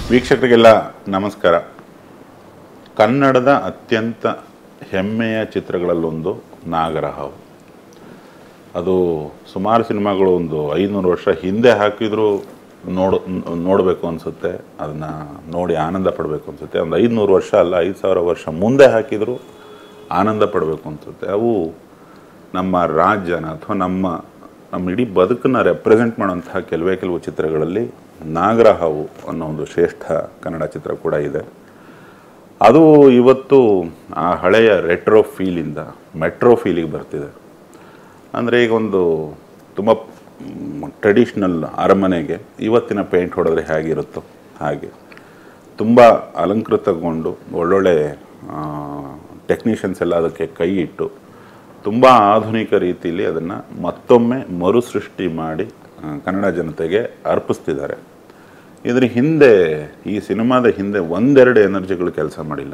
ವೀಕ್ಷಕರಿಗೆಲ್ಲ ನಮಸ್ಕಾರ ಕನ್ನಡದ ಅತ್ಯಂತ ಹೆಮ್ಮೆಯ ಚಿತ್ರಗಳಲ್ಲೊಂದು ನಾಗರಹಾವು ಅದು ಸುಮಾರು ಸಿನಿಮಾಗಳು ಒಂದು ಐನೂರು ವರ್ಷ ಹಿಂದೆ ಹಾಕಿದ್ರು ನೋಡು ನೋಡಬೇಕು ಅನಿಸುತ್ತೆ ಅದನ್ನು ನೋಡಿ ಆನಂದ ಪಡಬೇಕು ಅನಿಸುತ್ತೆ ಒಂದು ಐದುನೂರು ವರ್ಷ ಅಲ್ಲ ಐದು ಸಾವಿರ ವರ್ಷ ಮುಂದೆ ಹಾಕಿದರೂ ಆನಂದ ಪಡಬೇಕು ಅನಿಸುತ್ತೆ ಅವು ನಮ್ಮ ರಾಜ್ಯನ ಅಥವಾ ನಮ್ಮ ನಮ್ಮ ಇಡೀ ಬದುಕನ್ನು ರೆಪ್ರೆಸೆಂಟ್ ಮಾಡುವಂತಹ ಕೆಲವೇ ಕೆಲವು ಚಿತ್ರಗಳಲ್ಲಿ ನಾಗರಹಾವು ಅನ್ನೋ ಒಂದು ಶ್ರೇಷ್ಠ ಕನ್ನಡ ಚಿತ್ರ ಕೂಡ ಇದೆ ಅದು ಇವತ್ತು ಆ ಹಳೆಯ ರೆಟ್ರೋ ಫೀಲಿಂದ ಮೆಟ್ರೋ ಫೀಲಿಗೆ ಬರ್ತಿದೆ ಅಂದರೆ ಈಗ ಒಂದು ತುಂಬ ಟ್ರೆಡಿಷ್ನಲ್ ಅರಮನೆಗೆ ಇವತ್ತಿನ ಪೇಂಟ್ ಹೊಡೆದ್ರೆ ಹೇಗಿರುತ್ತೋ ಹಾಗೆ ತುಂಬ ಅಲಂಕೃತಗೊಂಡು ಒಳ್ಳೊಳ್ಳೆ ಟೆಕ್ನಿಷಿಯನ್ಸ್ ಎಲ್ಲ ಅದಕ್ಕೆ ಕೈ ಇಟ್ಟು ತುಂಬ ಆಧುನಿಕ ರೀತಿಯಲ್ಲಿ ಅದನ್ನು ಮತ್ತೊಮ್ಮೆ ಮರುಸೃಷ್ಟಿ ಮಾಡಿ ಆ, ಕನ್ನಡ ಜನತೆಗೆ ಅರ್ಪಿಸ್ತಿದ್ದಾರೆ ಇದ್ರ ಹಿಂದೆ ಈ ಸಿನಿಮಾದ ಹಿಂದೆ ಒಂದೆರಡು ಎನರ್ಜಿಗಳು ಕೆಲಸ ಮಾಡಿಲ್ಲ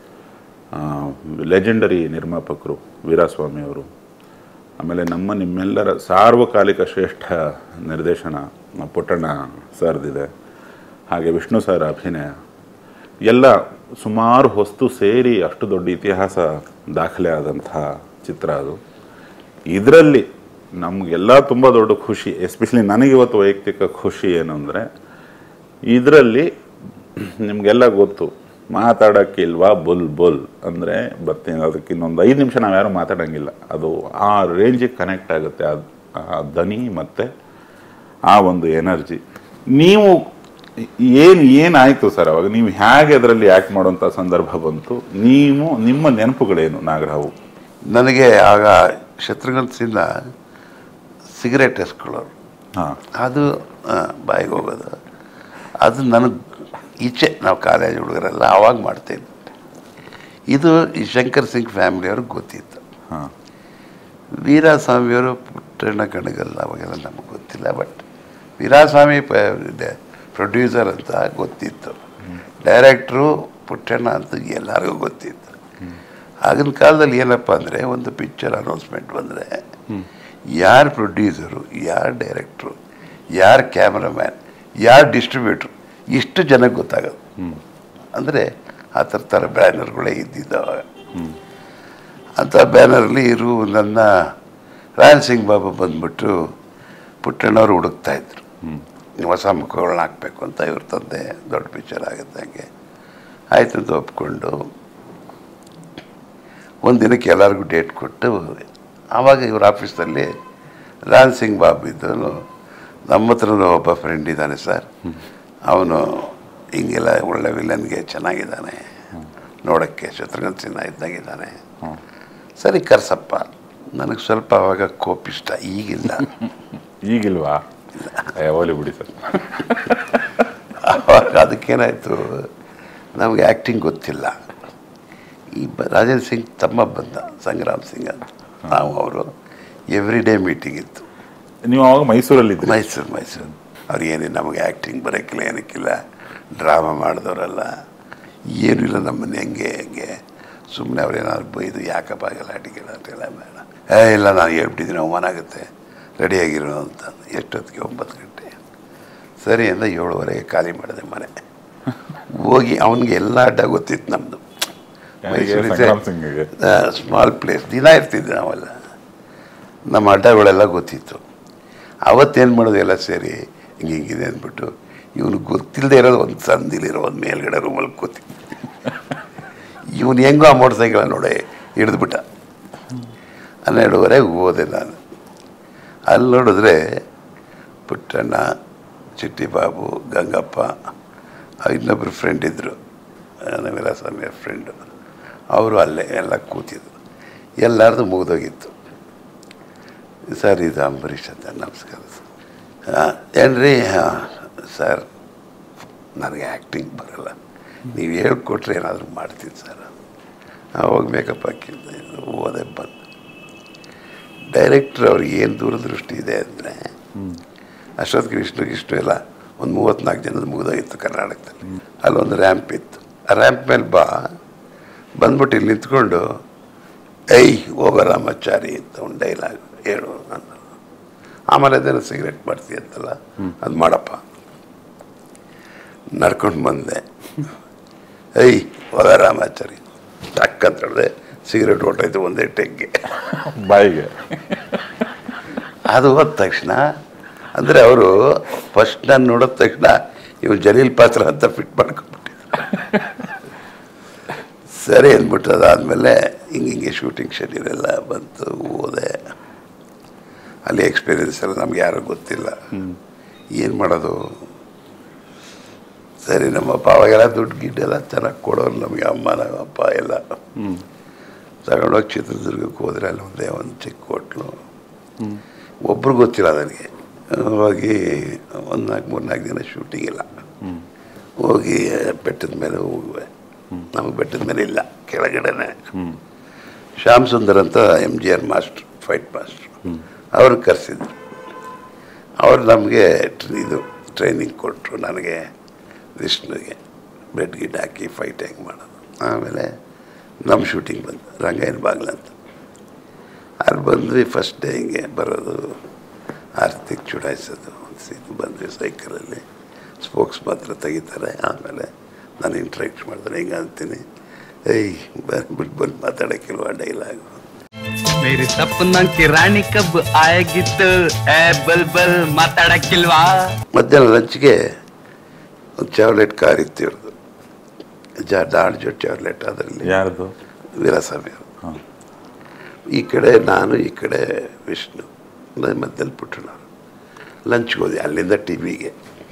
ಲೆಜೆಂಡರಿ ನಿರ್ಮಾಪಕರು ವೀರಸ್ವಾಮಿ ಅವರು ಆಮೇಲೆ ನಮ್ಮ ನಿಮ್ಮೆಲ್ಲರ ಸಾರ್ವಕಾಲಿಕ ಶ್ರೇಷ್ಠ ನಿರ್ದೇಶನ ಪುಟ್ಟಣ್ಣ ಸರ್ದಿದೆ ಹಾಗೆ ವಿಷ್ಣು ಸರ್ ಅಭಿನಯ ಎಲ್ಲ ಸುಮಾರು ಹೊಸ್ತು ಸೇರಿ ಅಷ್ಟು ದೊಡ್ಡ ಇತಿಹಾಸ ದಾಖಲೆ ಆದಂತಹ ಚಿತ್ರ ಅದು ಇದರಲ್ಲಿ ನಮಗೆಲ್ಲ ತುಂಬ ದೊಡ್ಡ ಖುಷಿ ಎಸ್ಪೆಷಲಿ ನನಗಿವತ್ತು ವೈಯಕ್ತಿಕ ಖುಷಿ ಏನು ಅಂದರೆ ಇದರಲ್ಲಿ ನಿಮಗೆಲ್ಲ ಗೊತ್ತು ಮಾತಾಡೋಕ್ಕಿಲ್ವಾ ಬುಲ್ ಬುಲ್ ಅಂದರೆ ಬರ್ತೀನಿ ಅದಕ್ಕೆ ಇನ್ನೊಂದು ಐದು ನಿಮಿಷ ನಾವು ಯಾರು ಮಾತಾಡೋಂಗಿಲ್ಲ ಅದು ಆ ರೇಂಜಿಗೆ ಕನೆಕ್ಟ್ ಆಗುತ್ತೆ ಆ ಆ ದನಿ ಮತ್ತು ಆ ಒಂದು ಎನರ್ಜಿ ನೀವು ಏನು ಏನಾಯಿತು ಸರ್ ಅವಾಗ ನೀವು ಹೇಗೆ ಅದರಲ್ಲಿ ಆ್ಯಕ್ಟ್ ಮಾಡುವಂಥ ಸಂದರ್ಭ ಬಂತು ನೀವು ನಿಮ್ಮ ನೆನಪುಗಳೇನು ನಾಗರಾವು ನನಗೆ ಆಗ ಶತ್ರುಘ್ನ ಸಿನ್ಹಾ ಸಿಗರೇಟ್ ಎಸ್ಕೊಳ್ಳೋರು ಹಾಂ ಅದು ಆ, ಬಾಯಿಗೆ ಹೋಗೋದು ಅದು ನನಗೆ ಈಚೆ ನಾವು ಕಾಲೇಜ್ ಹುಡುಗರೆಲ್ಲ ಆವಾಗ ಮಾಡ್ತಿದ್ದೆ ಇದು ಈ ಶಂಕರ್ ಸಿಂಗ್ ಫ್ಯಾಮಿಲಿಯವ್ರಿಗೆ ಗೊತ್ತಿತ್ತು ಹಾಂ ವೀರಸ್ವಾಮಿಯವರು ಪುಟ್ಟಣ್ಣ ಕಣಗಲ್ಲ ಅವಾಗೆಲ್ಲ ನಮಗೆ ಗೊತ್ತಿಲ್ಲ ಬಟ್ ವೀರಸ್ವಾಮಿ ಪ ಇದೆ ಪ್ರೊಡ್ಯೂಸರ್ ಅಂತ ಗೊತ್ತಿತ್ತು ಡೈರೆಕ್ಟ್ರು ಪುಟ್ಟಣ್ಣ ಅಂತ ಎಲ್ಲರಿಗೂ ಗೊತ್ತಿತ್ತು ಆಗಿನ ಕಾಲದಲ್ಲಿ ಏನಪ್ಪ ಅಂದರೆ ಒಂದು ಪಿಕ್ಚರ್ ಅನೌನ್ಸ್ಮೆಂಟ್ ಬಂದರೆ ಯಾರು ಪ್ರೊಡ್ಯೂಸರು ಯಾರು ಡೈರೆಕ್ಟ್ರು ಯಾರು ಕ್ಯಾಮ್ರಾಮ್ಯಾನ್ ಯಾರು ಡಿಸ್ಟ್ರಿಬ್ಯೂಟ್ರು ಇಷ್ಟು ಜನಕ್ಕೆ ಗೊತ್ತಾಗೋದು ಅಂದರೆ ಆ ಥರ ಥರ ಬ್ಯಾನರ್ಗಳೇ ಇದ್ದಿದ್ದಾವೆ ಅಂಥ ಬ್ಯಾನರಲ್ಲಿ ಇರು ನನ್ನ ರಾಯಲ್ ಸಿಂಗ್ ಬಾಬಾ ಬಂದ್ಬಿಟ್ಟು ಪುಟ್ಟಣ್ಣವ್ರು ಹುಡುಕ್ತಾ ಇದ್ರು ಹೊಸ ಮುಖಗಳನ್ನ ಹಾಕಬೇಕು ಅಂತ ಇವ್ರ ತಂದೆ ದೊಡ್ಡ ಪಿಕ್ಚರ್ ಆಗುತ್ತೆ ಹಂಗೆ ಆಯ್ತು ಅಂತ ಒಪ್ಕೊಂಡು ಒಂದು ದಿನಕ್ಕೆ ಎಲ್ಲರಿಗೂ ಡೇಟ್ ಕೊಟ್ಟು ಆವಾಗ ಇವ್ರ ಆಫೀಸಲ್ಲಿ ರಾಯಲ್ ಸಿಂಗ್ ಬಾಬು ಇದ್ದವನು ನಮ್ಮ ಹತ್ರನೂ ಒಬ್ಬ ಫ್ರೆಂಡ್ ಇದ್ದಾನೆ ಸರ್ ಅವನು ಹಿಂಗೆಲ್ಲ ಒಳ್ಳೆ ವಿಲನ್ಗೆ ಚೆನ್ನಾಗಿದ್ದಾನೆ ನೋಡೋಕ್ಕೆ ಶತ್ರುಘ್ನ ಸಿನ್ಹಾ ಇದ್ದಾಗಿದ್ದಾನೆ ಸರಿ ಕರ್ಸಪ್ಪ ನನಗೆ ಸ್ವಲ್ಪ ಅವಾಗ ಕೋಪಿಷ್ಟ ಈಗಿಲ್ಲ ಈಗಿಲ್ವಾ ಏ, ಹೋಗ್ಲಿ ಬಿಡಿ ಸರ್ ಅವಾಗ ಅದಕ್ಕೇನಾಯಿತು ನಮಗೆ ಆ್ಯಕ್ಟಿಂಗ್ ಗೊತ್ತಿಲ್ಲ ಈ ಬ ರಾಜೇಂದ್ರ ಸಿಂಗ್ ತಮ್ಮ ಬಂದ ಸಂಗ್ರಾಮ್ ಸಿಂಗ್ ಅಂತ ನಾವು ಅವರು ಎವ್ರಿ ಡೇ ಮೀಟಿಂಗ್ ಇತ್ತು ನೀವು ಅವಾಗ ಮೈಸೂರಲ್ಲಿದ್ರಿ ಮೈಸೂರು ಮೈಸೂರು ಅವ್ರು ಏನಿಲ್ಲ ನಮಗೆ ಆ್ಯಕ್ಟಿಂಗ್ ಬರೋಕ್ಕಿಲ್ಲ ಏನಕ್ಕಿಲ್ಲ ಡ್ರಾಮಾ ಮಾಡಿದವರಲ್ಲ ಏನೂ ಇಲ್ಲ ನಮ್ಮನೆ ಹೆಂಗೆ ಹೆಂಗೆ ಸುಮ್ಮನೆ ಅವ್ರೇನಾದ್ರು ಬೈದು ಯಾಕಪ್ಪ ಗಲಾಟಿಗೆಲ್ಲ ಅಂತೆಲ್ಲ ಬೇಡ ಏ ಇಲ್ಲ ನಾನು ಹೇಳ್ಬಿಟ್ಟಿದ್ದೀನಿ ಅವಮಾನ ಆಗುತ್ತೆ ರೆಡಿಯಾಗಿರೋ ಅಂತ ಎಷ್ಟೊತ್ತಿಗೆ ಒಂಬತ್ತು ಗಂಟೆ ಸರಿ ಅಂದ ಏಳುವರೆಗೆ ಖಾಲಿ ಮಾಡಿದೆ ಮನೆ ಹೋಗಿ ಅವನಿಗೆ ಎಲ್ಲ ಅಡ್ಡ ಗೊತ್ತಿತ್ತು ನಮ್ಮದು ಯಾರಿಗೆ? ಸಂಗ್ರಾಮ್ ಸಿಂಗ್ಗೆ? ಸ್ಮಾಲ್ ಪ್ಲೇಸ್ ದಿನ ಇರ್ತಿದ್ದೆ ನಾವೆಲ್ಲ ನಮ್ಮ ಅಡ್ಡಗಳೆಲ್ಲ ಗೊತ್ತಿತ್ತು ಅವತ್ತೇನು ಮಾಡೋದು ಎಲ್ಲ ಸೇರಿ ಹಿಂಗೆ ಹಿಂಗಿದೆ ಅಂದ್ಬಿಟ್ಟು ಇವನು ಗೊತ್ತಿಲ್ಲದೆ ಇರೋದು ಒಂದು ಸಂದಿಲಿರೋ ಒಂದು ಮೇಲ್ಗಡೆ ರೂಮಲ್ಲಿ ಕೂತಿ ಇವನು ಹೆಂಗೋ ಆ ಮೋಟರ್ ಸೈಕಲ್ ನೋಡಿ ಹಿಡಿದ್ಬಿಟ್ಟ ಹನ್ನೆರಡುವರೆಗೆ ಹೋದೆ ನಾನು ಅಲ್ಲಿ ನೋಡಿದ್ರೆ ಪುಟ್ಟಣ್ಣ ಚಿಟ್ಟಿ ಬಾಬು ಗಂಗಪ್ಪ ಆ ಇನ್ನೊಬ್ಬರು ಫ್ರೆಂಡ್ ಇದ್ದರು ವೀರಸ್ವಾಮಿಯ ಫ್ರೆಂಡು ಅವರು ಅಲ್ಲೇ ಎಲ್ಲ ಕೂತಿದ್ರು ಎಲ್ಲರದು ಮುಗಿದೋಗಿತ್ತು ಸರ್ ಇದು ಅಂಬರೀಷ್ ಅಂತ ನಮಸ್ಕಾರ ಸರ್ ಏನ್ರಿ ಹಾಂ ಸರ್ ನನಗೆ ಆ್ಯಕ್ಟಿಂಗ್ ಬರಲ್ಲ ನೀವು ಹೇಳ್ಕೊಟ್ರೆ ಏನಾದರೂ ಮಾಡ್ತೀನಿ ಸರ್ ಆವಾಗ ಮೇಕಪ್ ಹಾಕಿದ್ದೆ ಓದೆ ಬಂದು ಡೈರೆಕ್ಟ್ರ್ ಅವ್ರಿಗೆ ಏನು ದೂರದೃಷ್ಟಿ ಇದೆ ಅಂದರೆ ಅಷ್ಟೊತ್ತಿಗೆ ವಿಷ್ಣು ವಿಷ್ಣು ಎಲ್ಲ ಒಂದು ಮೂವತ್ತ್ನಾಲ್ಕು ಜನದ ಮುಗಿದೋಗಿತ್ತು ಕರ್ನಾಟಕದಲ್ಲಿ ಅಲ್ಲೊಂದು ರ್ಯಾಂಪ್ ಇತ್ತು ಆ ರ್ಯಾಂಪ್ ಮೇಲೆ ಬಾ ಬಂದ್ಬಿಟ್ಟು ಇಲ್ಲಿ ನಿಂತ್ಕೊಂಡು ಐ ಹೋಗ ರಾಮಾಚಾರಿ ಅಂತ ಒಂದು ಡೈಲಾಗ್ ಹೇಳು ಅಂತ ಆಮೇಲೆ ಅದೇನೋ ಸಿಗರೆಟ್ ಮಾಡ್ತೀಯ ಅಂತಲ್ಲ ಅದು ಮಾಡಪ್ಪ ನಡ್ಕೊಂಡು ಬಂದೆ ಐ ಹೋದ ರಾಮಾಚಾರಿ ಟಕ್ ಅಂತ ಹೇಳಿದೆ ಸಿಗರೇಟ್ ಹೊಟ್ಟೋಯ್ತು ಒಂದೇ ಟೆಗ್ಗೆ ಬಾಯಿಗೆ ಅದು ಹೋದ ತಕ್ಷಣ ಅಂದರೆ ಅವರು ಫಸ್ಟ್ ನಾನು ನೋಡಿದ ತಕ್ಷಣ ಇವು ಜಲೀಲ್ ಪಾತ್ರ ಅಂತ ಫಿಟ್ ಮಾಡ್ಕೊಂಡ್ಬಿಟ್ಟಿದ್ರು ಸರಿ ಅಂದ್ಬಿಟ್ಟು ಅದಾದಮೇಲೆ ಹಿಂಗೆ ಹಿಂಗೆ ಶೂಟಿಂಗ್ ಶೆಡ್ಯೂಲ್ ಎಲ್ಲ ಬಂತು ಹೋದೆ ಅಲ್ಲಿ ಎಕ್ಸ್ಪೀರಿಯನ್ಸ್ ಎಲ್ಲ ನಮ್ಗೆ ಯಾರೂ ಗೊತ್ತಿಲ್ಲ ಏನು ಮಾಡೋದು ಸರಿ ನಮ್ಮಪ್ಪ ಅವಾಗೆಲ್ಲ ದುಡ್ಡು ಗಿಡ್ಡೆಲ್ಲ ಚೆನ್ನಾಗಿ ಕೊಡೋರು ನಮಗೆ ಅಮ್ಮ ನಮ್ಮ ಅಪ್ಪ ಎಲ್ಲ ತಗೊಂಡೋಗಿ ಚಿತ್ರದುರ್ಗಕ್ಕೆ ಹೋದ್ರೆ ಅಲ್ಲಿ ಒಂದೇ ಒಂದು ಚಿಕ್ಕ ಹೋಟ್ಲು ಒಬ್ರು ಗೊತ್ತಿಲ್ಲ ನನಗೆ ಹೋಗಿ ಒಂದು ನಾಲ್ಕು ಮೂರು ನಾಲ್ಕು ದಿನ ಶೂಟಿಂಗ್ ಇಲ್ಲ ಹೋಗಿ ಬೆಟ್ಟದ ಮೇಲೆ ಹೋಗುವೆ ನಮಗೆ ಬೆಟ್ಟದ ಮೇಲೆ ಇಲ್ಲ ಕೆಳಗಡೆನೆ ಶ್ಯಾಮ್ ಸುಂದರ್ ಅಂತ M G R master fight master ಅವ್ರನ್ನ ಕರೆಸಿದ್ರು ಅವ್ರು ನಮಗೆ ಇದು ಟ್ರೈನಿಂಗ್ ಕೊಟ್ಟರು ನನಗೆ ವಿಷ್ಣುಗೆ ಬೆಡ್ ಗಿಡ್ ಹಾಕಿ ಫೈಟ್ ಹೆಂಗೆ ಮಾಡೋದು ಆಮೇಲೆ ನಮ್ಮ ಶೂಟಿಂಗ್ ಬಂದು ರಂಗಾಯಣ ಬಾಗ್ಲ ಅಂತ ಅಲ್ಲಿ ಬಂದ್ವಿ ಫಸ್ಟ್ ಡೇ ಹಿಂಗೆ ಬರೋದು ಆರ್ತಿಗೆ ಚುಡಾಯಿಸೋದು ಇದು ಬಂದ್ವಿ ಸೈಕಲಲ್ಲಿ ಸ್ಪೋಕ್ಸ್ ಮಾತ್ರ ತೆಗಿತಾರೆ ಆಮೇಲೆ ನಾನು ಇಂಟ್ರಾಕ್ಟ್ ಮಾಡಿದ್ರೆ ಹಿಂಗೆ ಅಂತೀನಿ ಏಯ್ ಬಂದ್ಬಿಟ್ಟು ಬಂದು ಮಾತಾಡೋಕ್ಕಿಲ್ವ ಡೈಲಾಗು मेरी सपनों की रानी कब आएगी तो ए बलबल ಮಾತಾಡಕ್ಕಿಲ್ವಾ ಮಧ್ಯಾಹ್ನ ಲಂಚ್ಗೆ ಒಂದು ಚಾವ್ಲೆಟ್ ಕಾರ್ ಇತ್ತು ಇವ್ರದ್ದು ಜಾ ಡಾಡ್ ಜೋ ಚಾವ್ಲೆಟ್ ಅದರಲ್ಲಿ ಯಾರ್ದು ವೀರಸ್ವಾಮಿ ಅವರು ಹಾಂ ಈ ಕಡೆ ನಾನು ಈ ಕಡೆ ವಿಷ್ಣು ನನ್ನ ಮಧ್ಯದಲ್ಲಿ ಪುಟ್ಟಣವರು ಲಂಚ್ಗೆ ಹೋದೆ ಅಲ್ಲಿಂದ ಟಿ ವಿಗೆ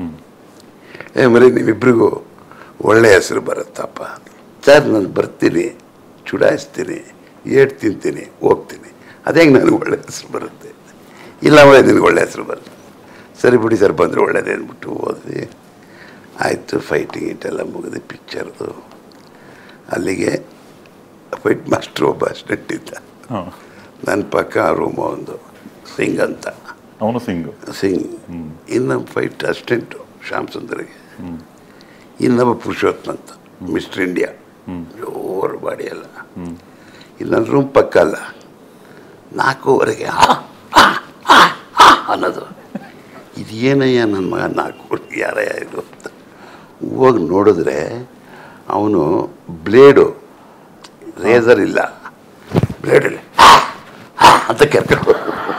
ಏ ಮರಿ ನೀವಿಬ್ರಿಗೂ ಒಳ್ಳೆ ಹೆಸರು ಬರುತ್ತಪ್ಪ ಸರ್ ನಾನು ಬರ್ತೀನಿ ಚುಡಾಯಿಸ್ತೀನಿ ಏಟ್ ತಿಂತೀನಿ ಹೋಗ್ತೀನಿ ಅದೇ ನನಗೆ ಒಳ್ಳೆ ಹೆಸರು ಬರುತ್ತೆ ಇಲ್ಲ ಒಳ್ಳೆ ನಿನಗೆ ಒಳ್ಳೆ ಹೆಸರು ಬರುತ್ತೆ ಸರಿ ಬಿಡಿ ಸರ್ ಬಂದರೆ ಒಳ್ಳೇದೇ ಅಂದ್ಬಿಟ್ಟು ಹೋದ್ವಿ ಆಯಿತು ಫೈಟಿಂಗ್ ಇಟ್ಟೆಲ್ಲ ಮುಗಿದು ಪಿಕ್ಚರ್ದು ಅಲ್ಲಿಗೆ ಫೈಟ್ ಮಾಸ್ಟ್ರು ಒಬ್ಬ ಅಸ್ಟೆಂಟ್ ಇದ್ದ ಹಾಂ ನನ್ನ ಪಕ್ಕ ರೂಮ್ ಒಂದು ಸಿಂಗ್ ಅಂತ ಅವನು ಸಿಂಗು ಸಿಂಗ್ ಇನ್ನೊಬ್ಬ ಫೈಟ್ ಅಸಿಸ್ಟೆಂಟು ಶ್ಯಾಮ್ ಸುಂದರಿಗೆ ಇನ್ನೊಬ್ಬ ಪುರುಷೋತ್ತಮ ಅಂತ ಮಿಸ್ಟರ್ ಇಂಡಿಯಾ ಜೋರು ಬಾಡಿ ಎಲ್ಲ ಇನ್ನೊಂದು ರೂಮ್ ಪಕ್ಕ ಅಲ್ಲ ನಾಲ್ಕೂವರೆಗೆ ಆ, ಆ, ಆ, ಆ ಅನ್ನೋದು ಇದೇನಯ್ಯ ನನ್ನ ಮಗ ನಾಲ್ಕು ಯಾರಯ್ಯ ಇದು ಅಂತ ಹೋಗಿ ನೋಡಿದ್ರೆ ಅವನು ಬ್ಲೇಡು ರೇಸರ್ ಇಲ್ಲ ಬ್ಲೇಡಲ್ಲಿ ಅಂತ ಕರ್ಕೊಂಡು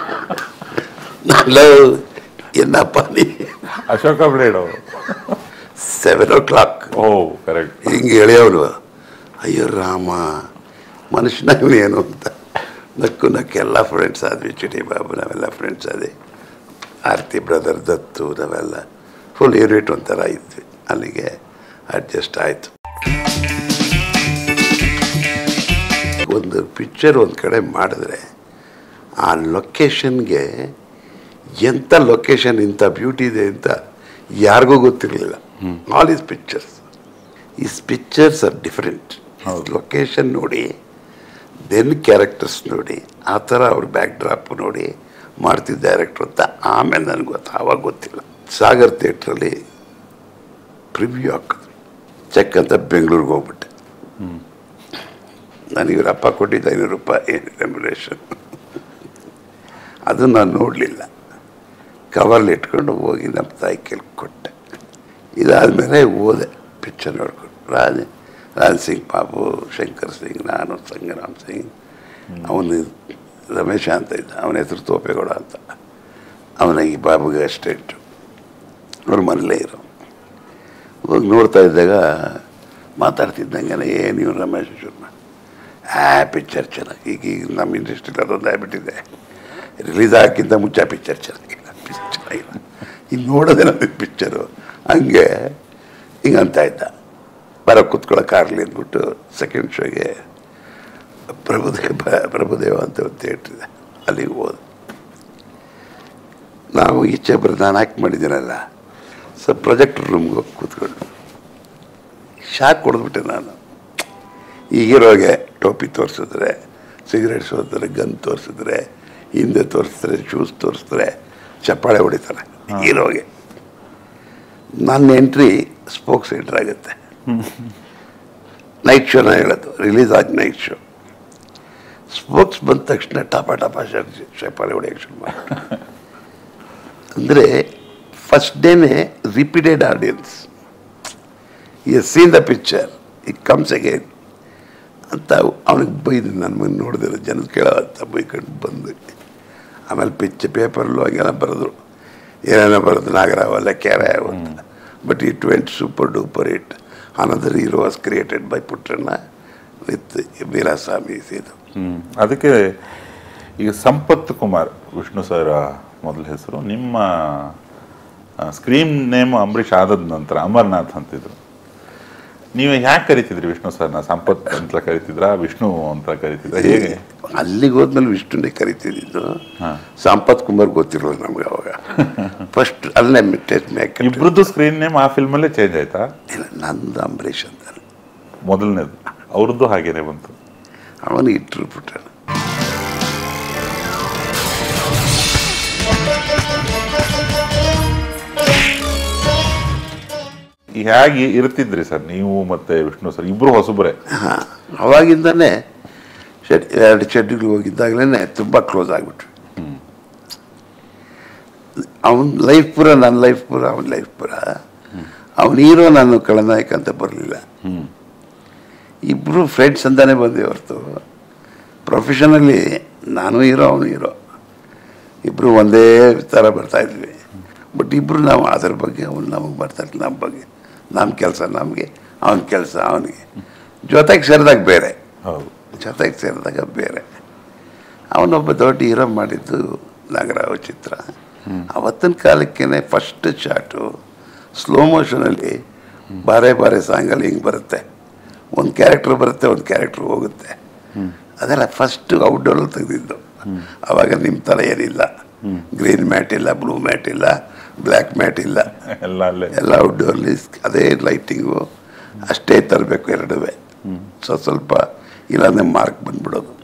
ನಾನು ಏನಪ್ಪ ನೀ ಅಶೋಕ ಬ್ಲೇಡ್ ಅವರು seven o'clock oh correct ಹಿಂಗೆ ಎಳೆಯವನು ಅಯ್ಯೋ ರಾಮ ಮನುಷ್ಯನ ಏನು ಅಂತ ನಕ್ಕು ನಕ್ಕು ಎಲ್ಲ ಫ್ರೆಂಡ್ಸ್ ಆದ್ವಿ ಚಿಟಿ ಬಾಬು ನಾವೆಲ್ಲ ಫ್ರೆಂಡ್ಸ್ ಆದ್ವಿ ಆರ್ತಿ ಬ್ರದರ್ ದತ್ತು ನಾವೆಲ್ಲ ಫುಲ್ ಯೂನಿಟ್ ಒಂಥರ ಇದ್ವಿ ಅಲ್ಲಿಗೆ ಅಡ್ಜಸ್ಟ್ ಆಯಿತು ಒಂದು ಪಿಕ್ಚರ್ ಒಂದು ಕಡೆ ಮಾಡಿದ್ರೆ ಆ ಲೊಕೇಶನ್ಗೆ ಎಂಥ ಲೊಕೇಶನ್ ಇಂಥ ಬ್ಯೂಟಿ ಇದೆ ಅಂತ ಯಾರಿಗೂ ಗೊತ್ತಿರಲಿಲ್ಲ all his pictures his pictures are different location ನೋಡಿ ದೆನ್ ಕ್ಯಾರೆಕ್ಟರ್ಸ್ ನೋಡಿ ಆ ಥರ ಅವ್ರ ಬ್ಯಾಕ್ ಡ್ರಾಪ್ ನೋಡಿ ಮಾಡ್ತಿದ್ದ ಡೈರೆಕ್ಟ್ರು ಅಂತ ಆಮೇಲೆ ನನಗೆ ಗೊತ್ತು ಆವಾಗ ಗೊತ್ತಿಲ್ಲ ಸಾಗರ್ ಥಿಯೇಟ್ರಲ್ಲಿ ಪ್ರಿವ್ಯೂ ಹಾಕಿದ್ರು ಚೆಕ್ ಅಂತ ಬೆಂಗಳೂರಿಗೆ ಹೋಗ್ಬಿಟ್ಟೆ ನನಗೆ ಇವ್ರ ಅಪ್ಪ ಕೊಟ್ಟಿದ್ದ ಐನೂರು ರೂಪಾಯಿ ರೆಮ್ಯುಲೇಷನ್ ಅದು ನಾನು ನೋಡಲಿಲ್ಲ ಕವರ್ಲಿ ಇಟ್ಕೊಂಡು ಹೋಗಿ ನಮ್ಮ ತಾಯಿ ಕೆಲ್ ಕೊಟ್ಟೆ ಇದಾದಮೇಲೆ ಓದೆ ಪಿಕ್ಚರ್ ನೋಡ್ಕೊಂಡು ರಾಜ ರಾಜ್ ಸಿಂಗ್ ಬಾಬು ಶಂಕರ್ ಸಿಂಗ್ ನಾನು ಸಂಗರಾಮ್ ಸಿಂಗ್ ಅವನು ರಮೇಶ ಅಂತ ಇದ್ದ ಅವನ ಹೆಸರು ತೋಪೇಗೌಡ ಅಂತ ಅವನ ಈ ಬಾಬುಗೆ ಅಸ್ಟೇಟು ಅವ್ರ ಮನೇಲೇ ಇರೋ ಹೋಗಿ ನೋಡ್ತಾ ಇದ್ದಾಗ ಮಾತಾಡ್ತಿದ್ದಂಗೆ ಏನು ಇವ್ನು ರಮೇಶ್ ಶರ್ಮಾ ಆ ಪಿಕ್ಚರ್ ಚೆನ್ನಾಗಿ ಈಗ ಈಗ ನಮ್ಮ ಇಂಡಸ್ಟ್ರಿಲಿ ಅದೊಂದು ಆಗ್ಬಿಟ್ಟಿದೆ ರಿಲೀಸ್ ಹಾಕಿಂತ ಮುಂಚೆ ಆ ಪಿಕ್ಚರ್ ಚೆನ್ನಾಗಿಲ್ಲ ಪಿಕ್ಚರ್ ಚೆನ್ನಾಗಿಲ್ಲ ಇನ್ನು ನೋಡೋದೇ ನಮಗೆ ಪಿಕ್ಚರು ಹಂಗೆ ಹಿಂಗೆ ಅಂತ ಇದ್ದ ಬರೋ ಕೂತ್ಕೊಳ್ಳೋಕ್ಕಾಗಲಿ ಅಂದ್ಬಿಟ್ಟು ಸೆಕೆಂಡ್ ಶೋಗೆ ಪ್ರಭುದೇವ ಪ್ರಭುದೇವ ಅಂತ ಒಂದು ಥಿಯೇಟ್ರ್ ಇದೆ ಅಲ್ಲಿಗೆ ಹೋದ ನಾವು ಈಚೆ ಬರೋದು ನಾನು ಆ್ಯಕ್ಟ್ ಮಾಡಿದ್ದೀನಲ್ಲ ಸೊ ಪ್ರೊಜೆಕ್ಟರ್ ರೂಮ್ಗೆ ಹೋಗಿ ಕೂತ್ಕೊಂಡು ಶಾಕ್ ಕೊಡ್ಬಿಟ್ಟೆ ನಾನು ಈ ಹೀರೋಗೆ ಟೋಪಿ ತೋರಿಸಿದ್ರೆ ಸಿಗರೇಟ್ ತೋರಿಸಿದ್ರೆ ಗನ್ ತೋರಿಸಿದ್ರೆ ಹಿಂದೆ ತೋರಿಸಿದ್ರೆ ಶೂಸ್ ತೋರಿಸಿದ್ರೆ ಚಪ್ಪಾಳೆ ಹೊಡಿತಾರೆ ಹೀರೋಗೆ ನನ್ನ ಎಂಟ್ರಿ ಸ್ಪೋಕ್ಸ್ ಎಂಟ್ರ್ ಆಗುತ್ತೆ ನೈಟ್ ಶೋನ ಹೇಳೋದು ರಿಲೀಸ್ ಆಗಿ ನೈಟ್ ಶೋ ಸ್ಪೋಕ್ಸ್ ಬಂದ ತಕ್ಷಣ ಟಪ ಟಪ ಚಪ್ಪಾಳೆ ಹೊಡೆಯೋಕ್ಕೆ ಶುರು ಮಾಡಿ ಅಂದರೆ ಫಸ್ಟ್ ಡೇನೇ ರಿಪೀಟೆಡ್ ಆಡಿಯನ್ಸ್ ಈ scene the picture it comes again ಅಂತ ಅವನಿಗೆ ಬೈದು ನನ್ನ ಮನೆ ನೋಡಿದ್ರೆ ಜನ ಕೇಳೋ ಅಂತ ಬೈಕೊಂಡು ಬಂದು ಆಮೇಲೆ ಪಿಚ್ ಪೇಪರ್ಲು ಹಂಗೆಲ್ಲ ಬರೆದ್ರು ಏನೇನೋ ಬರೆದು ನಾಗರಾವ್ ಅಲ್ಲ ಕ್ಯಾರ ಅಂತ but it went super duper it another hero was created by Puttanna with Veeraswamy ಇದು ಹ್ಮ್. ಅದಕ್ಕೆ ಈಗ ಸಂಪತ್ ಕುಮಾರ್ ವಿಷ್ಣು ಸರ್ ಮೊದಲ ಹೆಸರು ನಿಮ್ಮ ಸ್ಕ್ರೀನ್ ನೇಮ್ ಅಂಬರೀಷ್ ಆದದ ನಂತರ ಅಮರ್ನಾಥ್ ಅಂತಿದ್ರು ನೀವು ಯಾಕೆ ಕರಿತಿದ್ರಿ ವಿಷ್ಣು ಸರ್ನ ಸಂಪತ್ ಅಂತ ಕರಿತಿದ್ರಾ ವಿಷ್ಣು ಅಂತ ಕರಿತಿದ್ರ ಹೇಗೆ ಅಲ್ಲಿಗೆ ಹೋದ್ಮೇಲೆ ವಿಷ್ಣುನೇ ಕರಿತಿದ್ದು ಹಾ. ಸಂಪತ್ ಕುಮಾರ್ ಗೊತ್ತಿರೋದು ನಮ್ಗೆ ಅವಾಗ ಫಸ್ಟ್ ಅಲ್ಲೇ ಟೆಸ್ಟ್ ಮೇಕ್ ಇಬ್ರದ್ದು ಸ್ಕ್ರೀನ್ ನೇಮ್ ಆ ಫಿಲ್ಮಲ್ಲೇ ಚೇಂಜ್ ಆಯ್ತಾ ಇಲ್ಲ ನಂದು ಅಂಬರೀಷ್ ಅಂತ ಮೊದಲನೇದು ಅವ್ರದ್ದು ಹಾಗೇನೆ ಬಂತು ಅವನು ಇಟ್ಟರು ಪುಟ್ಟಣ್ಣ ಈ ಹೇಗೆ ಇರ್ತಿದ್ರಿ ಸರ್ ನೀವು ಮತ್ತೆ ವಿಷ್ಣು ಸರ್ ಇಬ್ರು ಹೊಸಬ್ರೆ ಹಾಂ ಅವಾಗಿಂದನೇ ಶೆಡ್ ಎರಡು ಶೆಡ್ಯೂಲ್ಗೆ ಹೋಗಿದ್ದಾಗಲೇ ತುಂಬ ಕ್ಲೋಸ್ ಆಗಿಬಿಟ್ವಿ ಅವನ ಲೈಫ್ ಪೂರ ನನ್ನ ಲೈಫ್ ಪೂರ ಅವನ ಲೈಫ್ ಪೂರ ಅವನ ಹೀರೋ ನಾನು ಖಳನಾಯಕ ಅಂತ ಬರಲಿಲ್ಲ ಇಬ್ಬರು ಫ್ರೆಂಡ್ಸ್ ಅಂತಾನೆ ಬಂದ್ವಿ ಹೊರತು ಪ್ರೊಫೆಷನಲ್ಲಿ ನಾನು ಹೀರೋ ಅವನು ಹೀರೋ ಇಬ್ಬರು ಒಂದೇ ಥರ ಬರ್ತಾ ಇದ್ವಿ ಬಟ್ ಇಬ್ಬರು ನಾವು ಅದ್ರ ಬಗ್ಗೆ ಅವ್ನು ನಮಗೆ ಬರ್ತಾ ಇರ್ಲಿಲ್ಲ ನಮ್ಮ ಬಗ್ಗೆ ನಮ್ಮ ಕೆಲಸ ನಮಗೆ ಅವನ ಕೆಲಸ ಅವನಿಗೆ ಜೊತೆಗೆ ಸೇರಿದಾಗ ಬೇರೆ ಹೌದು ಜೊತೆಗೆ ಸೇರಿದಾಗ ಬೇರೆ ಅವನೊಬ್ಬ ದೊಡ್ಡ ಹೀರೋ ಮಾಡಿದ್ದು ನಾಗರಾವ್ ಚಿತ್ರ ಅವತ್ತಿನ ಕಾಲಕ್ಕೇನೆ ಫಸ್ಟ್ ಶಾಟು ಸ್ಲೋ ಮೋಷನಲ್ಲಿ ಬಾರೆ ಬಾರೆ ಸಾಂಗಲ್ಲಿ ಹಿಂಗೆ ಬರುತ್ತೆ ಒಂದು ಕ್ಯಾರೆಕ್ಟರ್ ಬರುತ್ತೆ ಒಂದು ಕ್ಯಾರೆಕ್ಟರ್ ಹೋಗುತ್ತೆ ಅದೆಲ್ಲ ಫಸ್ಟ್ ಔಟ್ಡೋರಲ್ಲಿ ತೆಗೆದಿದ್ದು ಅವಾಗ ನಿಮ್ಮ ಥರ ಏನಿಲ್ಲ ಗ್ರೀನ್ ಮ್ಯಾಟ್ ಇಲ್ಲ ಬ್ಲೂ ಮ್ಯಾಟ್ ಇಲ್ಲ ಬ್ಲ್ಯಾಕ್ ಮ್ಯಾಟ್ ಇಲ್ಲ ಎಲ್ಲ ಅಲ್ಲೇ ಎಲ್ಲ ಔಟ್ಡೋರ್ಲಿ ಅದೇ ಲೈಟಿಂಗು ಅಷ್ಟೇ ತರಬೇಕು ಎರಡುವೆ ಸೊ ಸ್ವಲ್ಪ ಇಲ್ಲಾಂದ್ರೆ ಮಾರ್ಕ್ ಬಂದ್ಬಿಡೋದು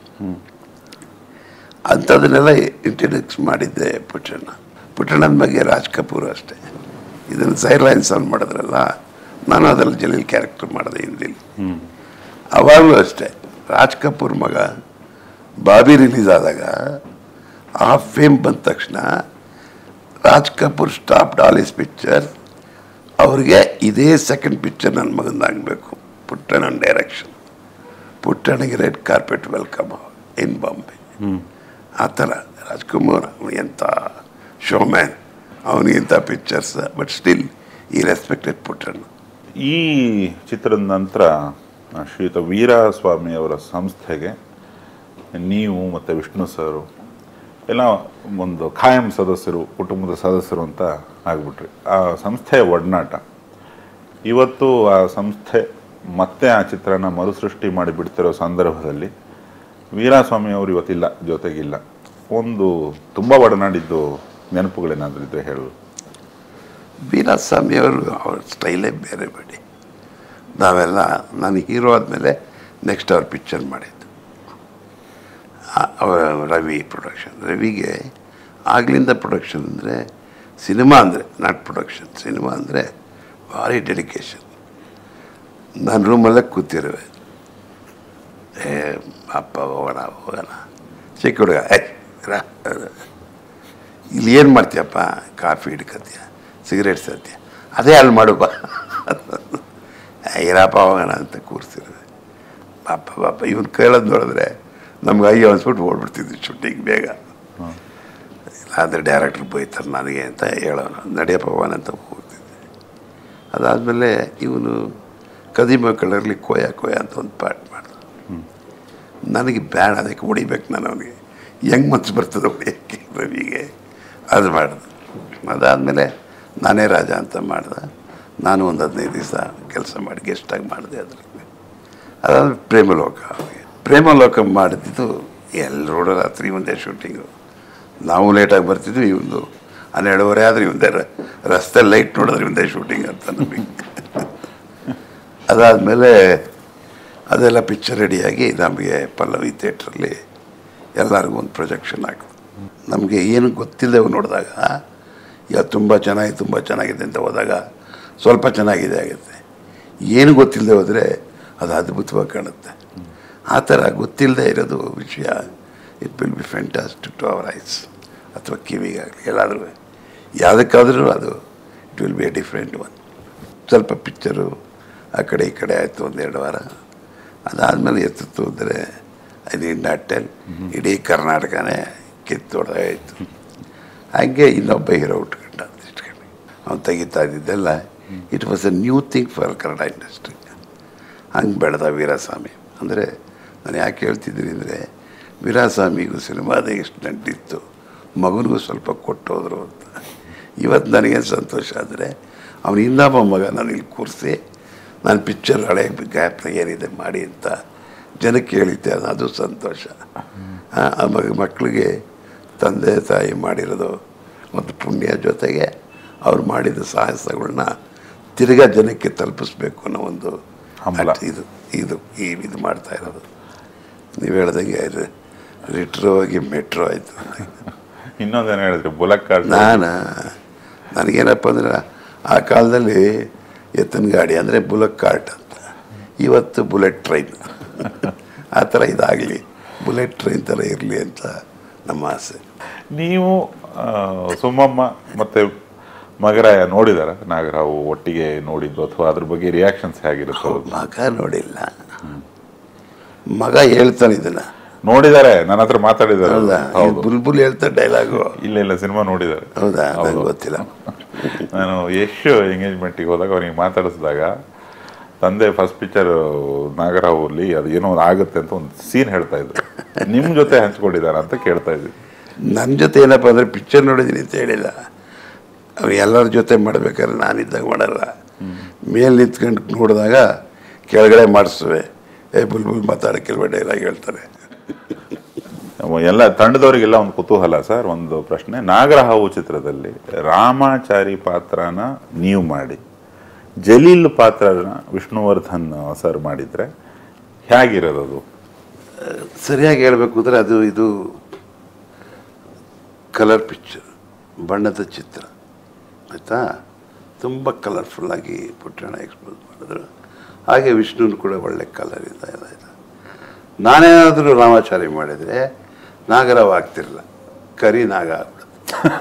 ಅಂಥದನ್ನೆಲ್ಲ ಇಂಟ್ರಡ್ಯೂಸ್ ಮಾಡಿದ್ದೆ ಪುಟ್ಟಣ್ಣ ಪುಟ್ಟಣ್ಣನ ಬಗ್ಗೆ ರಾಜ್ ಕಪೂರ್ ಅಷ್ಟೇ ಇದನ್ನು ಸೈರ್ಲೈನ್ಸ್ ಆನ್ ಮಾಡಿದ್ರಲ್ಲ ನಾನು ಅದರಲ್ಲಿ ಜಲೀಲ್ ಕ್ಯಾರೆಕ್ಟರ್ ಮಾಡಿದೆ ಹಿಂದಿಲಿ ಅವಾಗಲೂ ಅಷ್ಟೇ ರಾಜ್ ಕಪೂರ್ ಮಗ ಬಾಬಿ ರಿಲೀಸ್ ಆದಾಗ ಆ ಫೇಮ್ ಬಂದ ತಕ್ಷಣ Raj Kapoor stopped all his picture ಅವ್ರಿಗೆ ಇದೇ ಸೆಕೆಂಡ್ ಪಿಕ್ಚರ್ ನನ್ನ ಮಗನಾಗಬೇಕು ಪುಟ್ಟಣ್ಣ ಡೈರೆಕ್ಷನ್ ಪುಟ್ಟಣ್ಣಗೆ red carpet welcome in Bombay ಆ ಥರ ರಾಜ್ಕುಮಾರ್ ಅವನು ಎಂಥ ಶೋಮ್ಯಾನ್ ಅವನಿಗಿಂತ ಪಿಕ್ಚರ್ಸ್ ಬಟ್ ಸ್ಟಿಲ್ ಈ ರೆಸ್ಪೆಕ್ಟೆಡ್ ಪುಟ್ಟಣ್ಣ ಈ ಚಿತ್ರದ ನಂತರ ಆ, ಶ್ರೀಯುತ ವೀರಸ್ವಾಮಿ ಅವರ ಸಂಸ್ಥೆಗೆ ನೀವು ಮತ್ತು ವಿಷ್ಣು ಸರು ಎಲ್ಲ ಒಂದು ಖಾಯಂ ಸದಸ್ಯರು ಕುಟುಂಬದ ಸದಸ್ಯರು ಅಂತ ಆಗ್ಬಿಟ್ರಿ ಆ ಸಂಸ್ಥೆಯ ಒಡನಾಟ ಇವತ್ತು ಆ ಸಂಸ್ಥೆ ಮತ್ತೆ ಆ ಚಿತ್ರನ ಮರುಸೃಷ್ಟಿ ಮಾಡಿ ಬಿಡ್ತಿರೋ ಸಂದರ್ಭದಲ್ಲಿ ವೀರಸ್ವಾಮಿ ಅವರು ಇವತ್ತಿಲ್ಲ ಜೊತೆಗಿಲ್ಲ ಒಂದು ತುಂಬ ಒಡನಾಡಿದ್ದು ನೆನಪುಗಳೇನಾದರೂ ಇದ್ರೆ ಹೇಳು ವೀರಸ್ವಾಮಿ ಅವರು ಅವ್ರ ಸ್ಟೈಲೇ ಬೇರೆ ಬೇಡಿ ನಾವೆಲ್ಲ ನಾನು ಹೀರೋ ಆದಮೇಲೆ ನೆಕ್ಸ್ಟ್ ಅವ್ರ ಪಿಕ್ಚರ್ ಮಾಡಿದ್ದು ಆ- ಅವರ ರವಿ ಪ್ರೊಡಕ್ಷನ್ ರವಿಗೆ ಆಗ್ಲಿಂದ ಪ್ರೊಡಕ್ಷನ್ ಅಂದರೆ ಸಿನಿಮಾ ಅಂದರೆ ನಾಟ್ ಪ್ರೊಡಕ್ಷನ್ ಸಿನಿಮಾ ಅಂದರೆ ಭಾರಿ ಡೆಡಿಕೇಶನ್ ನಾನು ರೂಮಲ್ಲೇ ಕೂತಿರುವೆ ಏ ಅಪ್ಪ ಹೋಗೋಣ ಹೋಗೋಣ ಚಿಕ್ಕ ಹುಡುಗ ಏ ರಾ ಇಲ್ಲಿ ಏನು ಮಾಡ್ತೀಯಪ್ಪ ಕಾಫಿ ಹಿಡ್ಕತ್ತೀಯ ಸಿಗರೇಟ್ ಸೇರ್ತೀಯ ಅದೇ ಅಲ್ಲಿ ಮಾಡುಪ್ಪ ಇರಪ್ಪ ಹೋಗೋಣ ಅಂತ ಕೂರಿಸಿರುವೆ ಪಾಪ ಪಾಪ ಇವನು ಕೇಳೋದು ನೋಡಿದ್ರೆ ನಮ್ಗೆ ಅಯ್ಯೋ ಅನ್ಸ್ಬಿಟ್ಟು ಓಡ್ಬಿಡ್ತಿದ್ವಿ ಶೂಟಿಂಗ್ ಬೇಗ ಇಲ್ಲಾಂದರೆ ಡೈರೆಕ್ಟ್ರ್ ಬೈತಾರೆ ನನಗೆ ಅಂತ ಹೇಳೋನು ನಡೆಯಪ್ಪ ಹೋಗೋಣ ಅಂತ ಹೋಗ್ತಿದ್ದೆ ಅದಾದಮೇಲೆ ಇವನು ಕದಿಮ ಕಲರ್ಲಿ ಕೋಯ ಕೋಯ ಅಂತ ಒಂದು ಪಾಠ ಮಾಡ್ದ ನನಗೆ ಬೇಡ ಅದಕ್ಕೆ ಹೊಡಿಬೇಕು ನಾನು ಅವನಿಗೆ ಹೆಂಗೆ ಮನ್ಸು ಬರ್ತದೆ ಹೊಡಿಯೋಕ್ಕೆ ರವಿಗೆ ಅದು ಮಾಡ್ದೆ ಅದಾದಮೇಲೆ ನಾನೇ ರಾಜ ಅಂತ ಮಾಡ್ದೆ ನಾನು ಒಂದು ಹದಿನೈದು ದಿವಸ ಕೆಲಸ ಮಾಡಿ ಗೆಸ್ಟಾಗಿ ಮಾಡಿದೆ ಅದರಲ್ಲಿ ಅದಾದ್ಮೇಲೆ ಪ್ರೇಮಲೋಕ ಪ್ರೇಮಲೋಕ ಮಾಡಿದ್ದು ಎಲ್ಲರೂ ರಾತ್ರಿ ಒಂದೇ ಶೂಟಿಂಗು ನಾವು ಲೇಟಾಗಿ ಬರ್ತಿದ್ವಿ ಇವನು ಹನ್ನೆರಡುವರೆ ಆದರೆ ಇವಂದೇ ರ- ರಸ್ತೆ ಲೈಟ್ ನೋಡಿದ್ರೆ ಇವಂದೇ ಶೂಟಿಂಗ್ ಅಂತ ನಮಗೆ ಅದಾದಮೇಲೆ ಅದೆಲ್ಲ ಪಿಕ್ಚರ್ ರೆಡಿಯಾಗಿ ನಮಗೆ ಪಲ್ಲವಿ ಥಿಯೇಟ್ರಲ್ಲಿ ಎಲ್ಲರಿಗೂ ಒಂದು ಪ್ರೊಜೆಕ್ಷನ್ ಆಗ್ತದೆ ನಮಗೆ ಏನು ಗೊತ್ತಿಲ್ಲದೆ ನೋಡಿದಾಗ ಈಗ ತುಂಬ ಚೆನ್ನಾಗಿ ತುಂಬ ಚೆನ್ನಾಗಿದೆ ಅಂತ ಹೋದಾಗ ಸ್ವಲ್ಪ ಚೆನ್ನಾಗಿದೆ ಆಗುತ್ತೆ ಏನು ಗೊತ್ತಿಲ್ಲದೆ ಹೋದರೆ ಅದು ಅದ್ಭುತವಾಗಿ ಕಾಣುತ್ತೆ ಆ ಥರ ಗೊತ್ತಿಲ್ಲದೆ ಇರೋದು ವಿಷಯ it will be fantastic to our eyes ಅಥವಾ ಕಿವಿಗಾಗಲಿ ಎಲ್ಲಾದರೂ ಯಾವುದಕ್ಕಾದರೂ ಅದು it will be a different one ಸ್ವಲ್ಪ ಪಿಕ್ಚರು ಆ ಕಡೆ ಈ ಕಡೆ ಆಯಿತು ಒಂದೆರಡು ವಾರ ಅದಾದಮೇಲೆ ಎತ್ತಿತ್ತು ಅಂದರೆ ಅದು ನಾಟೆಲ್ ಇಡೀ ಕರ್ನಾಟಕನೇ ಕಿತ್ತೊಡೆದಾಯಿತು ಹಾಗೆ ಇನ್ನೊಬ್ಬ ಹೀರೋ ಉಟ್ಕೊಂಡ ಇಟ್ಕೊಂಡು ಅವ್ನು ತೆಗಿತಾ ಇದ್ದಿದ್ದೆಲ್ಲ it was a new thing for Kannada industry ಹಂಗೆ ಬೆಳೆದ ವೀರಸ್ವಾಮಿ ಅಂದರೆ ನಾನು ಯಾಕೆ ಹೇಳ್ತಿದ್ದೀನಿ ಅಂದರೆ ವೀರಸ್ವಾಮಿಗೂ ಸಿನಿಮಾದ ಎಷ್ಟು ನಂಟಿತ್ತು ಮಗನಿಗೂ ಸ್ವಲ್ಪ ಕೊಟ್ಟೋದ್ರು ಅಂತ ಇವತ್ತು ನನಗೇನು ಸಂತೋಷ ಅಂದರೆ ಅವನು ಇನ್ನೊಬ್ಬ ಮಗ ನಾನು ಇಲ್ಲಿ ಕೂರಿಸಿ ನಾನು ಪಿಕ್ಚರ್ ಹಳೆ ಗ್ಯಾಪ್ನಾಗ ಏನಿದೆ ಮಾಡಿ ಅಂತ ಜನಕ್ಕೆ ಹೇಳಿದ್ದೆ ಅದು- ಅದು ಸಂತೋಷ ಆ ಆ ಮಗ ಮಕ್ಕಳಿಗೆ ತಂದೆ ತಾಯಿ ಮಾಡಿರೋದು ಮತ್ತು ಪುಣ್ಯ ಜೊತೆಗೆ ಅವ್ರು ಮಾಡಿದ ಸಾಹಸಗಳನ್ನ ತಿರ್ಗಾ ಜನಕ್ಕೆ ತಲುಪಿಸ್ಬೇಕು ಅನ್ನೋ ಒಂದು ಹಂಬಲ. act ಇದು ಇದು ಈ ಇದು ಮಾಡ್ತಾ ಇರೋದು ನೀವು ಹೇಳ್ದಂಗೆ ರಿಟ್ರೋ ಆಗಿ ಮೆಟ್ರೋ ಆಯಿತು ಇನ್ನೊಂದೇನು ಹೇಳಿದ್ರಿ ಬುಲಕ್ ಕಾರ್ಡ್ ನಾನು ನನಗೇನಪ್ಪ ಅಂದ್ರೆ ಆ ಕಾಲದಲ್ಲಿ ಎತ್ತಿನ ಗಾಡಿ ಅಂದರೆ ಬುಲೆಟ್ ಕಾರ್ಟ್ ಅಂತ ಇವತ್ತು ಬುಲೆಟ್ ಟ್ರೈನ್ ಆ ಥರ ಇದಾಗಲಿ ಬುಲೆಟ್ ಟ್ರೈನ್ ಥರ ಇರಲಿ ಅಂತ ನಮ್ಮ ಆಸೆ ನೀವು ಆ, ಸುಮ್ಮಮ್ಮ ಮತ್ತೆ ಮಗರಾಯ ನೋಡಿದಾರ ನಾಗರಾವು ಒಟ್ಟಿಗೆ ನೋಡಿದ್ದು ಅಥವಾ ಅದ್ರ ಬಗ್ಗೆ ರಿಯಾಕ್ಷನ್ಸ್ ಹೇಗಿರುತ್ತೆ ಅವ್ರದ್ದು? ಮಗ ನೋಡಿಲ್ಲ ಮಗ ಹೇಳ್ತಾನೆ ಇದನ್ನ ನೋಡಿದ್ದಾರೆ ನನ್ನ ಹತ್ರ ಮಾತಾಡಿದ್ದಾರೆ ಹೌದಾ ಇದು ಹೌದು ಬುಲ್ಬುಲ್ ಹೇಳ್ತಾ ಡೈಲಾಗು ಇಲ್ಲ ಇಲ್ಲ ಸಿನಿಮಾ ನೋಡಿದ್ದಾರೆ ಹೌದಾ ಹೌದು. ನಂಗೆ ಗೊತ್ತಿಲ್ಲ ನಾನು ಯಶ್ ಎಂಗೇಜ್ಮೆಂಟಿಗೆ ಹೋದಾಗ ಅವನಿಗೆ ಮಾತಾಡಿಸಿದಾಗ ತಂದೆ ಫಸ್ಟ್ ಪಿಕ್ಚರ್ ನಾಗರಾವಲ್ಲಿ ಅದು ಏನೋ ಒಂದು ಆಗುತ್ತೆ ಅಂತ ಒಂದು ಸೀನ್ ಹೇಳ್ತಾ ಇದ್ರು ನಿಮ್ ಜೊತೆ ಹಂಚ್ಕೊಂಡಿದ್ದಾರ ಅಂತ ಕೇಳ್ತಾ ಇದ್ವಿ ನನ್ನ ಜೊತೆ ಏನಪ್ಪ ಅಂದರೆ ಪಿಕ್ಚರ್ ನೋಡಿದ್ದೀನಿ ಅಂತ ಹೇಳಿಲ್ಲ ಅವ್ರು ಎಲ್ಲರ ಜೊತೆ ಮಾಡ್ಬೇಕಾದ್ರೆ ನಾನಿದ್ದಾಗ ಮಾಡಲ್ಲ ಮೇಲೆ ನಿಂತ್ಕೊಂಡು ನೋಡಿದಾಗ ಕೆಳಗಡೆ ಮಾಡಿಸುವೆ ಏ ಬುಲ್ ಬುಲ್ ಮಾತಾಡೋಕ್ಕಿಲ್ವ ಡೈಲಾಗ್ ಹೇಳ್ತಾರೆ ಎಲ್ಲ ತಂಡದವರಿಗೆಲ್ಲ ಒಂದು ಕುತೂಹಲ ಸರ್ ಒಂದು ಪ್ರಶ್ನೆ ನಾಗರಹಾವು ಚಿತ್ರದಲ್ಲಿ ರಾಮಾಚಾರಿ ಪಾತ್ರನ ನೀವು ಮಾಡಿ ಜಲೀಲ್ ಪಾತ್ರನ ವಿಷ್ಣುವರ್ಧನ್ ಸರ್ ಮಾಡಿದ್ರೆ ಹೇಗಿರೋದು ಅದು ಸರಿಯಾಗಿ ಹೇಳಬೇಕು ಅಂದರೆ ಅದು ಇದು ಕಲರ್ ಪಿಕ್ಚರ್ ಬಣ್ಣದ ಚಿತ್ರ ಆಯಿತಾ ತುಂಬ ಕಲರ್ಫುಲ್ಲಾಗಿ ಪುಟ್ಟಣ ಎಕ್ಸ್ಪೋಸ್ ಮಾಡಿದ್ರು ಹಾಗೆ ವಿಷ್ಣುನು ಕೂಡ ಒಳ್ಳೆ ಕಲರ್ ಇದೆ ಎಲ್ಲ ಇದೆ ನಾನೇನಾದರೂ ರಾಮಾಚಾರಿ ಮಾಡಿದರೆ ನಾಗರಾವ್ ಆಗ್ತಿರಲ್ಲ ಕರಿ ನಾಗ ಆಗ್ಬಿಡುತ್ತೆ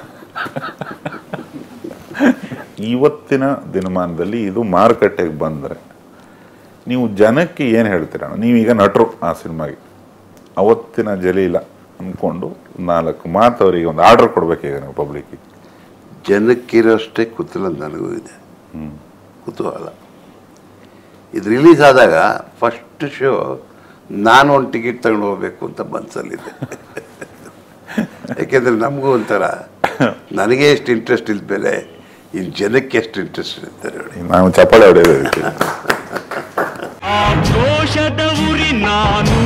ಇವತ್ತಿನ ದಿನಮಾನದಲ್ಲಿ ಇದು ಮಾರುಕಟ್ಟೆಗೆ ಬಂದರೆ ನೀವು ಜನಕ್ಕೆ ಏನು ಹೇಳ್ತೀರ ನೀವೀಗ ನಟರು ಆ ಸಿನಿಮಾಗೆ ಅವತ್ತಿನ ಜಲೀಲ ಅಂದ್ಕೊಂಡು ನಾಲ್ಕು ಮಾತು ಅವರಿಗೆ ಒಂದು ಆರ್ಡರ್ ಕೊಡ್ಬೇಕೀಗ ನೀವು ಪಬ್ಲಿಕ್ಕಿಗೆ ಜನಕ್ಕಿರೋಷ್ಟೇ ಕುತೂಹಲ ನನಗೂ ಇದೆ ಕುತೂಹಲ ಇದು ರಿಲೀಸ್ ಆದಾಗ ಫಸ್ಟ್ ಶೋ ನಾನು ಒಂದು ಟಿಕೆಟ್ ತಗೊಂಡು ಹೋಗ್ಬೇಕು ಅಂತ ಮನಸ್ಸಲ್ಲಿದೆ ಯಾಕೆಂದರೆ ನಮಗೂ ಒಂಥರ ನನಗೆ ಎಷ್ಟು ಇಂಟ್ರೆಸ್ಟ್ ಇಲ್ದ ಮೇಲೆ ಇನ್ನು ಜನಕ್ಕೆ ಎಷ್ಟು ಇಂಟ್ರೆಸ್ಟ್ ಇರ್ತಾರೆ ನೋಡಿ ನಾವು ಚಪ್ಪಾಳೆ ಹೊಡೆಯೋದು ಇದಕ್ಕೆ. ಆಕ್ರೋಶದ ಉರಿ ನಾನು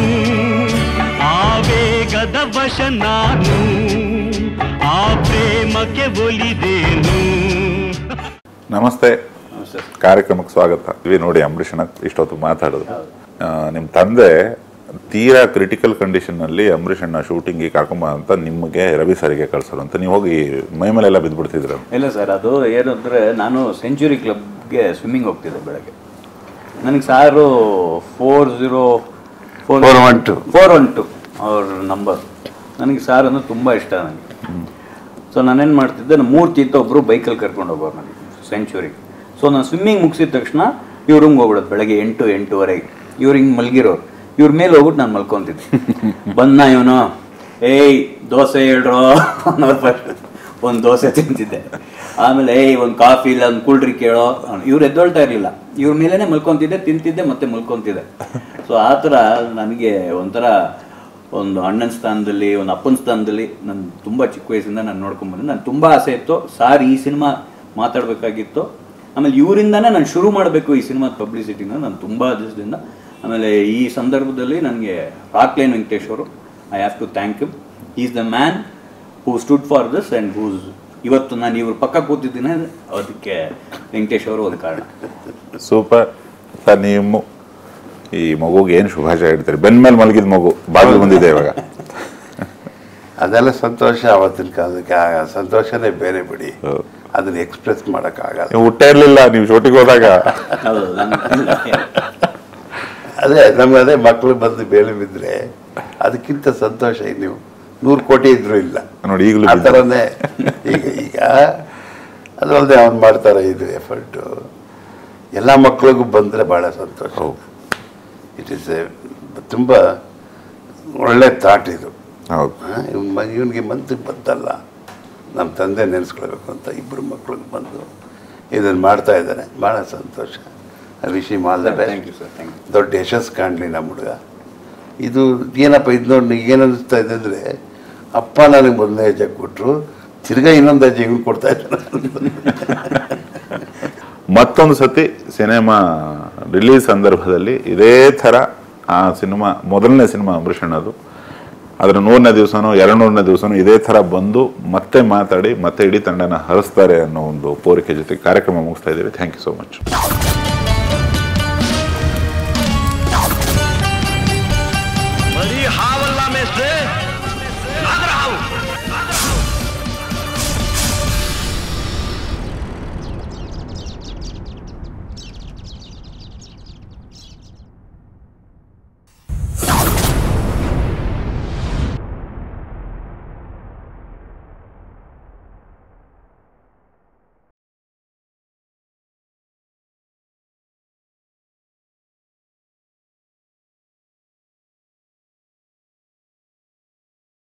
ಆವೇಗದ ವಶ ನಾನು ಆ ಪ್ರೇಮಕ್ಕೆ ಒಲಿದೇನು ನಮಸ್ತೆ ಕಾರ್ಯಕ್ರಮಕ್ಕೆ ಸ್ವಾಗತ ಇವಿ ನೋಡಿ ಅಂಬರೀಷನ ಇಷ್ಟೊತ್ತು ಮಾತಾಡೋದು ಆ, ನಿಮ್ಮ ತಂದೆ ತೀರಾ ಕ್ರಿಟಿಕಲ್ ಕಂಡೀಷನ್ನಲ್ಲಿ ಅಂಬರೀಷಣ್ಣ ಶೂಟಿಂಗಿಗೆ ಕರ್ಕೊಂಬ ಅಂತ ನಿಮಗೆ ರವಿ ಸರಿಗೆ ಕಳ್ಸೋರು ಅಂತ ನೀವು ಹೋಗಿ ಮೈ ಮೇಲೆಲ್ಲ ಬಿದ್ದುಬಿಡ್ತಿದ್ರು ಇಲ್ಲ ಸರ್ ಅದು ಏನಂದರೆ ನಾನು ಸೆಂಚುರಿ ಕ್ಲಬ್ಗೆ ಸ್ವಿಮ್ಮಿಂಗ್ ಹೋಗ್ತಿದ್ದೆ ಬೆಳಗ್ಗೆ ನನಗೆ sir four zero four 412. Four one two ಅವ್ರ ನಂಬರ್ ನನಗೆ ಸಾರ್ ಅಂದ್ರೆ ತುಂಬ ಇಷ್ಟ ನನಗೆ ಸೊ ನಾನೇನು ಮಾಡ್ತಿದ್ದೆ ನಾನು ಮೂರ್ತಿ ಅಂತ ಒಬ್ಬರು ಬೈಕಲ್ಲಿ ಕರ್ಕೊಂಡು ಹೋಗೋರು ನನಗೆ ಸೆಂಚುರಿಗೆ ಸೊ ನಾನು ಸ್ವಿಮ್ಮಿಂಗ್ ಮುಗಿಸಿದ ತಕ್ಷಣ ಇವ್ರ ರೂಮ್ಗೆ ಹೋಗ್ಬಿಡೋದು ಬೆಳಗ್ಗೆ ಎಂಟು ಎಂಟೂವರೆಗೆ ಇವ್ರು ಹಿಂಗೆ ಮಲಗಿರೋರು ಇವ್ರ ಮೇಲೆ ಹೋಗ್ಬಿಟ್ಟು ನಾನು ಮಲ್ಕೊತಿದ್ದೆ ಬಂದ ಇವನು ಏಯ್ ದೋಸೆ ಹೇಳ್ರೋ ಅನ್ನೋರು ಫಸ್ಟ್ ಒಂದು ದೋಸೆ ತಿಂತಿದ್ದೆ ಆಮೇಲೆ ಏಯ್ ಒಂದು ಕಾಫಿ ಇಲ್ಲ ಒಂದು ಕೂಲ್ ಡ್ರಿಂಕ್ ಹೇಳೋ ಇವ್ರು ಎದ್ದೊಳ್ತಾ ಇರಲಿಲ್ಲ ಇವ್ರ ಮೇಲೇ ಮಲ್ಕೊತಿದ್ದೆ ತಿಂತಿದ್ದೆ ಮತ್ತೆ ಮಲ್ಕೊತಿದ್ದೆ ಸೊ ಆ ಥರ ನನಗೆ ಒಂಥರ ಒಂದು ಅಣ್ಣನ ಸ್ಥಾನದಲ್ಲಿ ಒಂದು ಅಪ್ಪನ ಸ್ಥಾನದಲ್ಲಿ ನಾನು ತುಂಬ ಚಿಕ್ಕ ವಯಸ್ಸಿಂದ ನಾನು ನೋಡ್ಕೊಂಡ್ಬಂದೆ ನಾನು ತುಂಬ ಆಸೆ ಇತ್ತು ಸಾರ್ ಈ ಸಿನಿಮಾ ಮಾತಾಡಬೇಕಾಗಿತ್ತು ಆಮೇಲೆ ಇವರಿಂದಾನೇ ನಾನು ಶುರು ಮಾಡಬೇಕು ಈ ಸಿನಿಮಾದ ಪಬ್ಲಿಸಿಟಿನ ನಾನು ತುಂಬ ದಿವಸದಿಂದ ಆಮೇಲೆ ಈ ಸಂದರ್ಭದಲ್ಲಿ ನನಗೆ ರಾಕ್ಲೈನ್ ವೆಂಕಟೇಶ್ ಅವರು I have to thank you is the man who stood for this and whose ಇವತ್ತು ನಾನು ಇವ್ರ ಪಕ್ಕ ಕೂತಿದ್ದೀನಿ ಅದಕ್ಕೆ ವೆಂಕಟೇಶ್ ಅವರು ಒಂದು ಕಾರಣ ಸೂಪರ್ ಸರ್ ನೀವು ಈ ಮಗುಗೆ ಏನು ಶುಭಾಶಯ ಹೇಳ್ತೀರಿ ಬೆನ್ನ ಮೇಲೆ ಮಲಗಿದ ಮಗು ಬಾಗಿಲು ಬಂದಿದೆ ಇವಾಗ ಅದೆಲ್ಲ ಸಂತೋಷ ಆವತ್ತಿನ ಕಾಲಕ್ಕೆ ಆ ಸಂತೋಷನೇ ಬೇರೆ ಬಿಡಿ ಹೌದು. ಅದನ್ನ ಎಕ್ಸ್ಪ್ರೆಸ್ ಮಾಡೋಕ್ಕಾಗಲ್ಲ ನೀವು ಹುಟ್ಟೇ ಇರಲಿಲ್ಲ ನೀವು ಶೂಟಿಂಗ್ ಹೋದಾಗ ಹೌದು ನನ್ನ- ಅದೇ ನಮ್ಗೆ ಅದೇ ಮಕ್ಕಳು ಬಂದು ಬೇಳೆ ಬಿದ್ದರೆ ಅದಕ್ಕಿಂತ ಸಂತೋಷ ನೀವು ನೂರು ಕೋಟಿ ಇದ್ರೂ ಇಲ್ಲ ನೋಡಿ ಈಗಲೂ ಆ ಥರನೇ ಈಗ ಈಗ ಅದಲ್ಲದೆ ಅವ್ನು ಮಾಡ್ತಾರೆ ಇದು ಎಫರ್ಟು ಎಲ್ಲ ಮಕ್ಕಳಿಗೂ ಬಂದರೆ ಭಾಳ ಸಂತೋಷ ಹೌದು ಇಟ್ ಈಸ್ ಎ ತುಂಬ ಒಳ್ಳೆ ಥಾಟ್ ಇದು ಹೌದು ಇವನಿಗೆ ಮನ್ಸಿಗೆ ಬಂತಲ್ಲ ನಮ್ಮ ತಂದೆ ನೆನೆಸ್ಕೊಳ್ಬೇಕು ಅಂತ ಇಬ್ಬರು ಮಕ್ಳಿಗೆ ಬಂದು ಇದನ್ನು ಮಾಡ್ತಾ ಇದ್ದಾನೆ ಭಾಳ ಸಂತೋಷ ವಿಶಿ ಮಾಲ್ the thank you best sir thank you ದೊಡ್ಡ ಯಶಸ್ಸು ಕಾಣಲಿ ನಮ್ಮ ಹುಡುಗ ಇದು ಏನಪ್ಪ ಇದು ನೋಡಿ ಏನು ಅನಿಸ್ತಾ ಇದೆ ಅಂದರೆ ಅಪ್ಪ ನನಗೆ ಮೊದಲನೇ ಹೆಜ್ಜೆ ಕೊಟ್ಟರು ತಿರ್ಗಾ ಇನ್ನೊಂದು ಹೆಜ್ಜೆ ಇವ್ನು ಕೊಡ್ತಾ ಇದ್ದಾನೆ ಮತ್ತೊಂದು ಸತಿ ಸಿನಿಮಾ ರಿಲೀಸ್ ಸಂದರ್ಭದಲ್ಲಿ ಇದೇ ಥರ ಆ ಸಿನಿಮಾ ಮೊದಲನೇ ಸಿನಿಮಾ ಅಂಬರೀಷಣ್ಣದು ಅದರ ನೂರನೇ ದಿವಸನೋ ಎರಡು ನೂರನೇ ದಿವಸನೋ ಇದೇ ಥರ ಬಂದು ಮತ್ತೆ ಮಾತಾಡಿ ಮತ್ತೆ ಇಡೀ ತಂಡನ ಹರಿಸ್ತಾರೆ ಅನ್ನೋ ಒಂದು ಕೋರಿಕೆ ಜೊತೆ ಕಾರ್ಯಕ್ರಮ ಮುಗಿಸ್ತಾ ಇದ್ದೀವಿ ಥ್ಯಾಂಕ್ ಯು ಸೋ ಮಚ್